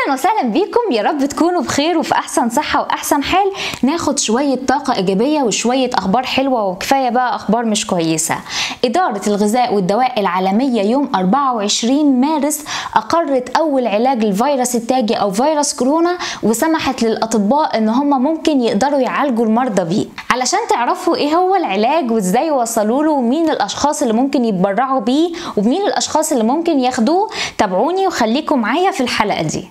اهلا وسهلا بيكم يا رب تكونوا بخير وفي احسن صحه واحسن حال ناخد شويه طاقه ايجابيه وشويه اخبار حلوه وكفايه بقى اخبار مش كويسه اداره الغذاء والدواء العالميه يوم 24 مارس اقرت اول علاج للفيروس التاجي او فيروس كورونا وسمحت للاطباء ان هم ممكن يقدروا يعالجوا المرضى بيه علشان تعرفوا ايه هو العلاج وازاي وصلوا له ومين الاشخاص اللي ممكن يتبرعوا بيه ومين الاشخاص اللي ممكن ياخدوه تابعوني وخليكم معايا في الحلقه دي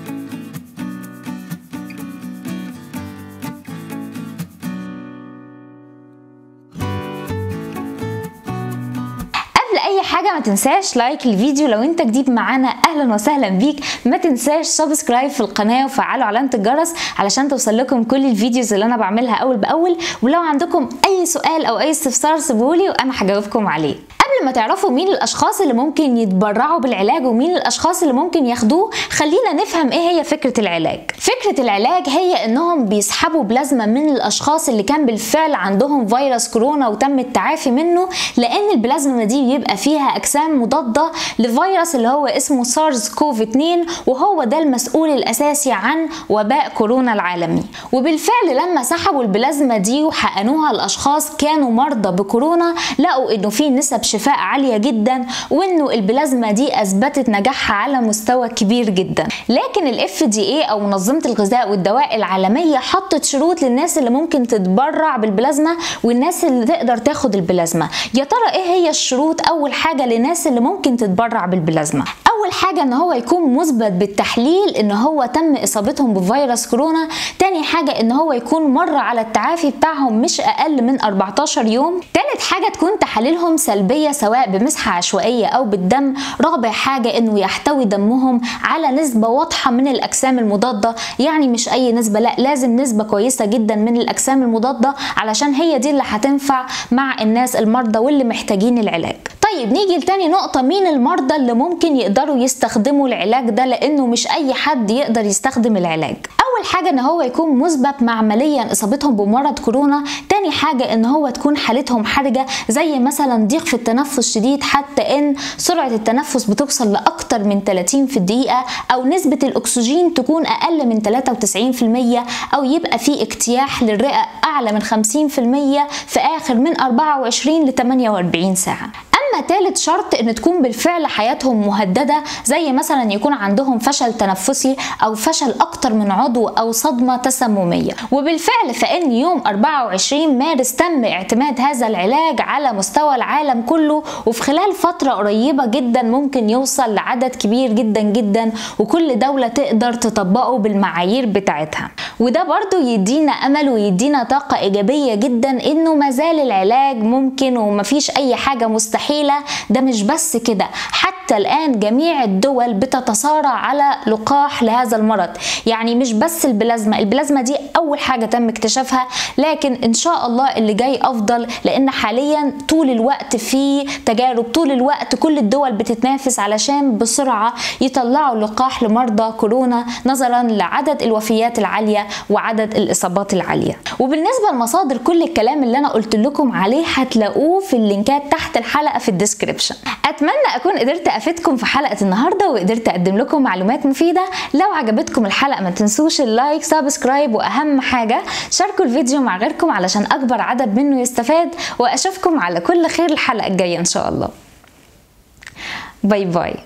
قبل اي حاجه ما تنساش لايك الفيديو لو انت جديد معانا اهلا وسهلا بيك ما تنساش سبسكرايب في القناه وفعلوا علامه الجرس علشان توصل لكم كل الفيديوز اللي انا بعملها اول باول ولو عندكم اي سؤال او اي استفسار سيبولي وانا هجاوبكم عليه قبل ما تعرفوا مين الاشخاص اللي ممكن يتبرعوا بالعلاج ومين الاشخاص اللي ممكن ياخدوه خلينا نفهم ايه هي فكره العلاج فكره العلاج هي انهم بيسحبوا بلازما من الاشخاص اللي كان بالفعل عندهم فيروس كورونا وتم التعافي منه لان البلازما دي بيبقى فيها اجسام مضاده لفيروس اللي هو اسمه سارس كوف 2 وهو ده المسؤول الاساسي عن وباء كورونا العالمي وبالفعل لما سحبوا البلازما دي وحقنوها لاشخاص كانوا مرضى بكورونا لقوا انه في نسب شفاء عاليه جدا وانه البلازما دي اثبتت نجاحها على مستوى كبير جدا لكن الاف دي اي او منظمه الغذاء والدواء العالميه حطت شروط للناس اللي ممكن تتبرع بالبلازما والناس اللي تقدر تاخد البلازما يا ترى ايه هي الشروط اول حاجه للناس اللي ممكن تتبرع بالبلازما اول حاجه ان هو يكون مثبت بالتحليل ان هو تم اصابتهم بفيروس كورونا تاني حاجه ان هو يكون مر على التعافي بتاعهم مش اقل من 14 يوم تالت حاجه تكون تحاليلهم سلبيه سواء بمسحه عشوائيه او بالدم رابع حاجه انه يحتوي دمهم على نسبه واضحه من الاجسام المضاده يعني مش اي نسبه لا لازم نسبه كويسه جدا من الاجسام المضاده علشان هي دي اللي هتنفع مع الناس المرضى واللي محتاجين العلاج طيب نيجي لتاني نقطة مين المرضى اللي ممكن يقدروا يستخدموا العلاج ده لأنه مش أي حد يقدر يستخدم العلاج أول حاجة إن هو يكون مثبت معمليا إصابتهم بمرض كورونا تاني حاجة إن هو تكون حالتهم حرجة زي مثلا ضيق في التنفس شديد حتى إن سرعة التنفس بتوصل لأكتر من 30 في الدقيقة أو نسبة الأكسجين تكون أقل من 93% أو يبقى في اجتياح للرئة أعلى من 50% في آخر من 24 ل 48 ساعة اما ثالث شرط ان تكون بالفعل حياتهم مهدده زي مثلا يكون عندهم فشل تنفسي او فشل اكتر من عضو او صدمه تسمميه وبالفعل فان يوم 24 مارس تم اعتماد هذا العلاج على مستوى العالم كله وفي خلال فتره قريبه جدا ممكن يوصل لعدد كبير جدا جدا وكل دوله تقدر تطبقه بالمعايير بتاعتها وده برضو يدينا امل ويدينا طاقه ايجابيه جدا انه مازال العلاج ممكن ومفيش اي حاجه مستحيله ده مش بس كده حتى الآن جميع الدول بتتصارع على لقاح لهذا المرض يعني مش بس البلازما البلازما دي أول حاجة تم اكتشافها لكن إن شاء الله اللي جاي أفضل لأن حاليا طول الوقت في تجارب طول الوقت كل الدول بتتنافس علشان بسرعة يطلعوا لقاح لمرضى كورونا نظرا لعدد الوفيات العالية وعدد الإصابات العالية وبالنسبة لمصادر كل الكلام اللي أنا قلت لكم عليه هتلاقوه في اللينكات تحت الحلقة في الديسكريبشن اتمنى اكون قدرت افيدكم في حلقه النهارده وقدرت اقدم لكم معلومات مفيده لو عجبتكم الحلقه ما تنسوش اللايك سبسكرايب واهم حاجه شاركوا الفيديو مع غيركم علشان اكبر عدد منه يستفاد واشوفكم على كل خير الحلقه الجايه ان شاء الله باي باي